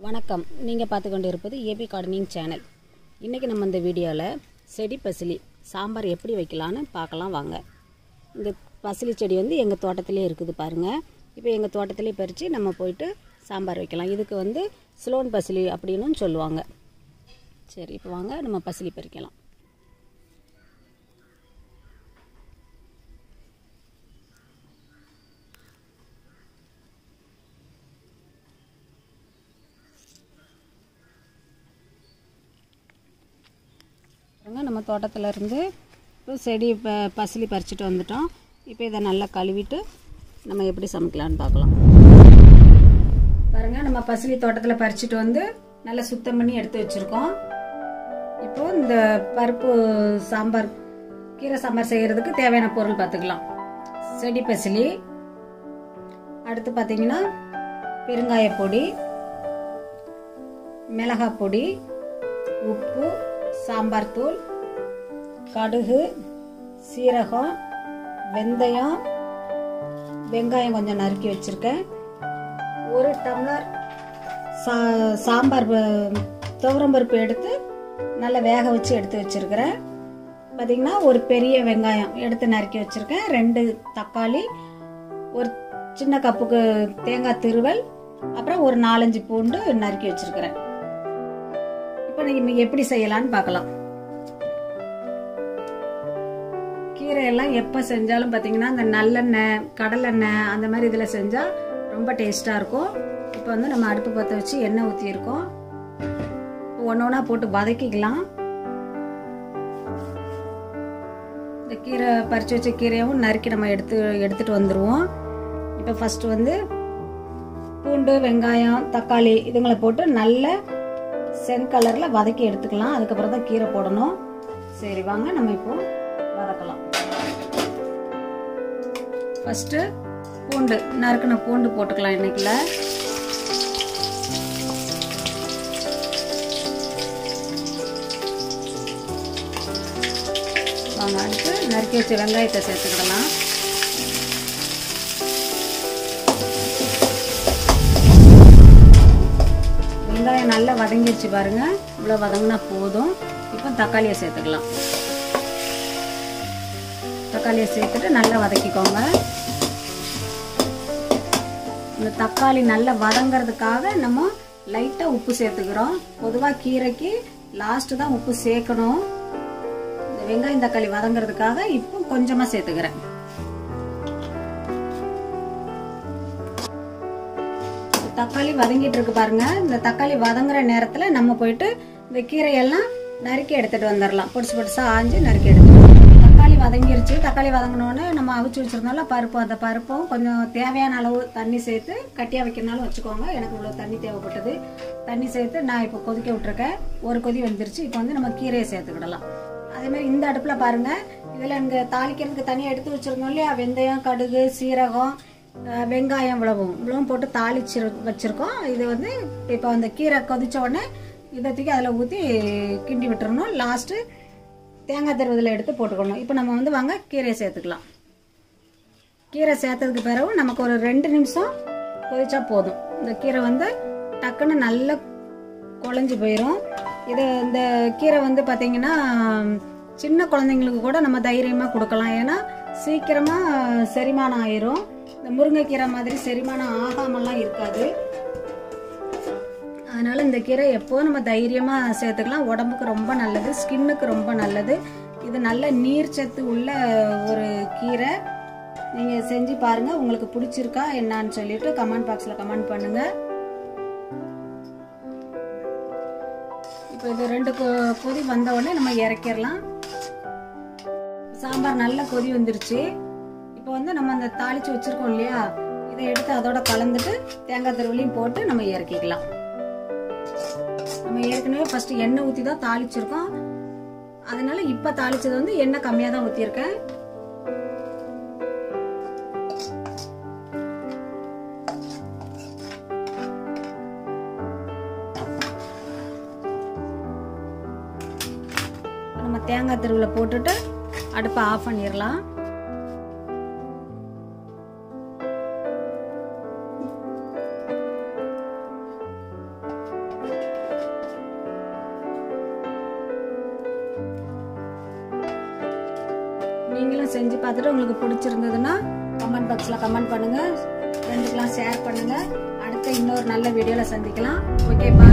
வணக்கம் நீங்கள் பார்த்து கொண்டு இருப்பது ஏபி கார்டனிங் சேனல் இன்றைக்கி நம்ம இந்த வீடியோவில் செடி பசிலி சாம்பார் எப்படி வைக்கலான்னு பார்க்கலாம் வாங்க இந்த பசிலி செடி வந்து எங்கள் தோட்டத்திலே இருக்குது பாருங்கள் இப்போ எங்கள் தோட்டத்திலே பறித்து நம்ம போயிட்டு சாம்பார் வைக்கலாம் இதுக்கு வந்து ஸ்லோன் பசிலி அப்படின்னும் சொல்லுவாங்க சரி இப்போ வாங்க நம்ம பசிலி பறிக்கலாம் பாருங்க நம்ம தோட்டத்தில் இருந்து இப்போ செடி இப்போ பசிலி பறிச்சுட்டு வந்துட்டோம் இப்போ இதை நல்லா கழுவிட்டு நம்ம எப்படி சமைக்கலான்னு பார்க்கலாம் பாருங்க நம்ம பசிலி தோட்டத்தில் பறிச்சுட்டு வந்து நல்லா சுத்தம் பண்ணி எடுத்து வச்சுருக்கோம் இப்போ இந்த பருப்பு சாம்பார் கீரை சாம்பார் செய்கிறதுக்கு தேவையான பொருள் பார்த்துக்கலாம் செடி பசிலி அடுத்து பார்த்தீங்கன்னா பெருங்காய பொடி மிளகாய் பொடி உப்பு சாம்பார் தூள் கடுகு சீரகம் வெந்தயம் வெங்காயம் கொஞ்சம் நறுக்கி வச்சுருக்கேன் ஒரு டம்ளர் சா சாம்பார் ப- துவரம் பருப்பு எடுத்து நல்லா வேக வச்சு எடுத்து வச்சுருக்கிறேன் பார்த்திங்கன்னா ஒரு பெரிய வெங்காயம் எடுத்து நறுக்கி வச்சுருக்கேன் ரெண்டு தக்காளி ஒரு சின்ன கப்புக்கு தேங்காய் திருவல் அப்புறம் ஒரு நாலஞ்சு பூண்டு நறுக்கி வச்சுருக்கிறேன் இப்போ நீங்கள் எப்படி செய்யலாம்னு பார்க்கலாம் கீரை எல்லாம் எப்போ செஞ்சாலும் பார்த்தீங்கன்னா இந்த நல்லெண்ணெய் கடலெண்ணெய் அந்த மாதிரி இதில் செஞ்சால் ரொம்ப டேஸ்ட்டாக இருக்கும் இப்போ வந்து நம்ம அடுப்பு பற்ற வச்சு எண்ணெய் ஊற்றியிருக்கோம் ஒன்று ஒன்றா போட்டு வதக்கிக்கலாம் இந்த கீரை பறித்து வச்ச கீரையும் நறுக்கி நம்ம எடுத்து எடுத்துகிட்டு வந்துடுவோம் இப்போ ஃபஸ்ட்டு வந்து பூண்டு வெங்காயம் தக்காளி இதுங்களை போட்டு நல்ல செங்கலரில் வதக்கி எடுத்துக்கலாம் அதுக்கப்புறம் தான் கீரை போடணும் சரி வாங்க நம்ம இப்போ வதக்கலாம் ஃபஸ்ட்டு பூண்டு நறுக்கின பூண்டு போட்டுக்கலாம் இன்னைக்குல வாங்க அடுத்து நறுக்கி வச்ச வெங்காயத்தை சேர்த்துக்கிடலாம் வெங்காயம் நல்லா வதங்கிடுச்சு பாருங்க இவ்வளோ வதங்கினா போதும் இப்போ தக்காளியை சேர்த்துக்கலாம் தக்காளியை சேர்த்துட்டு நல்லா வதக்கிக்கோங்க இந்த தக்காளி நல்லா வதங்கிறதுக்காக நம்ம லைட்டாக உப்பு சேர்த்துக்கிறோம் பொதுவாக கீரைக்கு லாஸ்ட்டு தான் உப்பு சேர்க்கணும் இந்த வெங்காயம் தக்காளி வதங்கிறதுக்காக இப்போ கொஞ்சமாக சேர்த்துக்கிறேன் தக்காளி வதங்கிட்டு இருக்கு பாருங்க இந்த தக்காளி வதங்குற நேரத்துல நம்ம போயிட்டு இந்த கீரையெல்லாம் நறுக்கி எடுத்துட்டு வந்துடலாம் பொடிசு பொடிசா ஆஞ்சு நறுக்கி எடுத்துட்டு தக்காளி வதங்கிருச்சு தக்காளி வதங்கினோடனே நம்ம அவிச்சு வச்சிருந்தோம்ல பருப்பு அந்த பருப்பும் கொஞ்சம் தேவையான அளவு தண்ணி சேர்த்து கட்டியா வைக்கிறனாலும் வச்சுக்கோங்க எனக்கு இவ்வளோ தண்ணி தேவைப்பட்டது தண்ணி சேர்த்து நான் இப்போ கொதிக்க விட்டுருக்கேன் ஒரு கொதி வந்துருச்சு இப்போ வந்து நம்ம கீரையை சேர்த்துக்கிடலாம் அதே மாதிரி இந்த அடுப்பில் பாருங்க இதில் இங்கே தாளிக்கிறதுக்கு தனியாக எடுத்து வச்சிருந்தோம் இல்லையா வெந்தயம் கடுகு சீரகம் அஹ் வெங்காயம் இவ்வளவும் இவ்வளவும் போட்டு தாளிச்சு வச்சிருக்கோம் இது வந்து இப்போ அந்த கீரை கொதிச்ச உடனே இதை தூக்கி அதில் ஊற்றி கிண்டி விட்டுறணும் லாஸ்ட்டு தேங்காய் தருவதில் எடுத்து போட்டுக்கணும் இப்போ நம்ம வந்து வாங்க கீரையை சேர்த்துக்கலாம் கீரை சேர்த்ததுக்கு பிறகு நமக்கு ஒரு ரெண்டு நிமிஷம் கொதிச்சா போதும் இந்த கீரை வந்து டக்குன்னு நல்லா குழஞ்சி போயிடும் இது இந்த கீரை வந்து பார்த்தீங்கன்னா சின்ன குழந்தைங்களுக்கு கூட நம்ம தைரியமாக கொடுக்கலாம் ஏன்னா சீக்கிரமாக செரிமானம் ஆயிரும் இந்த முருங்கைக்கீரை மாதிரி செரிமானம் ஆகாமலாம் இருக்காது அதனால இந்த கீரை எப்போ நம்ம தைரியமாக சேர்த்துக்கலாம் உடம்புக்கு ரொம்ப நல்லது ஸ்கின்னுக்கு ரொம்ப நல்லது இது நல்ல நீர்ச்சத்து உள்ள ஒரு கீரை நீங்கள் செஞ்சு பாருங்கள் உங்களுக்கு பிடிச்சிருக்கா என்னான்னு சொல்லிட்டு கமெண்ட் பாக்ஸில் கமெண்ட் பண்ணுங்கள் இப்போ இது ரெண்டு கொ- கொதி வந்த உடனே நம்ம இறக்கிடலாம் சாம்பார் நல்ல கொதி வந்துருச்சு இப்போ வந்து நம்ம அந்த தாளிச்சு வச்சிருக்கோம் இல்லையா இதை எடுத்து அதோட கலந்துட்டு தேங்காய் திருவள்ளியும் போட்டு நம்ம இறக்கிக்கலாம் நம்ம ஏற்கனவே ஃபர்ஸ்ட் எண்ணெய் ஊற்றி தான் தாளிச்சிருக்கோம் அதனால இப்போ தாளிச்சது வந்து எண்ணெய் கம்மியாக தான் ஊற்றிருக்கேன் நம்ம தேங்காய் திருவில் போட்டுட்டு அடுப்பை ஆஃப் பண்ணிடலாம் நீங்களும் செஞ்சு பார்த்துட்டு உங்களுக்கு பிடிச்சிருந்ததுன்னா கமெண்ட் பாக்ஸில் கமெண்ட் பண்ணுங்கள் ஃப்ரெண்டுக்கெலாம் ஷேர் பண்ணுங்கள் அடுத்த இன்னொரு நல்ல வீடியோவில் சந்திக்கலாம் ஓகே